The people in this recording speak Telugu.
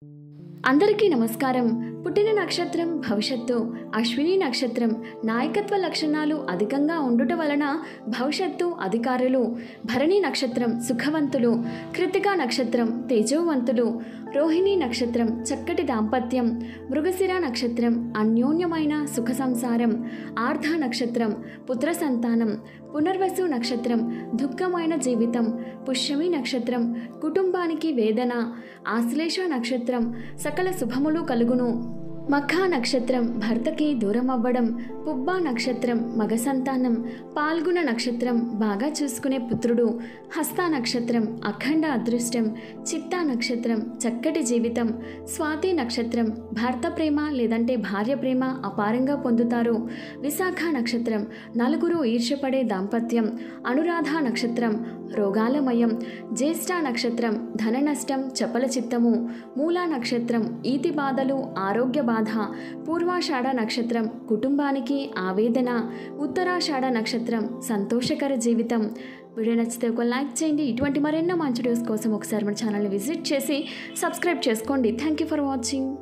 అందరికీ నమస్కారం పుట్టిన నక్షత్రం భవిష్యత్తు అశ్విని నక్షత్రం నాయకత్వ లక్షణాలు అధికంగా ఉండుట వలన భవిష్యత్తు అధికారులు భరణి నక్షత్రం సుఖవంతులు కృతికా నక్షత్రం తేజోవంతులు రోహిణి నక్షత్రం చక్కటి దాంపత్యం మృగశిర నక్షత్రం అన్యోన్యమైన సుఖ సంసారం ఆర్ధ నక్షత్రం పుత్ర సంతానం పునర్వసు నక్షత్రం దుఃఖమైన జీవితం పుష్యమి నక్షత్రం కుటుంబానికి వేదన ఆశ్లేష నక్షత్రం సకల శుభములు కలుగును మఖా నక్షత్రం భర్తకి దూరం అవ్వడం పుబ్బా నక్షత్రం మగ సంతానం పాల్గొన నక్షత్రం బాగా చూసుకునే పుత్రుడు హస్త నక్షత్రం అఖండ అదృష్టం చిత్తా నక్షత్రం చక్కటి జీవితం స్వాతి నక్షత్రం భర్త ప్రేమ లేదంటే భార్య ప్రేమ అపారంగా పొందుతారు విశాఖ నక్షత్రం నలుగురు ఈర్ష్యపడే దాంపత్యం అనురాధ నక్షత్రం రోగాలమయం జ్యేష్ఠ నక్షత్రం ధన నష్టం చపల చిత్తము మూలా నక్షత్రం ఈతి బాధలు ఆరోగ్య బాధ పూర్వాషాఢ నక్షత్రం కుటుంబానికి ఆవేదన ఉత్తరాషాఢ నక్షత్రం సంతోషకర జీవితం వీడియో నచ్చితే ఒక లైక్ చేయండి ఇటువంటి మరెన్నో మంచి వీడియోస్ కోసం ఒకసారి మన ఛానల్ని విజిట్ చేసి సబ్స్క్రైబ్ చేసుకోండి థ్యాంక్ యూ ఫర్ వాచింగ్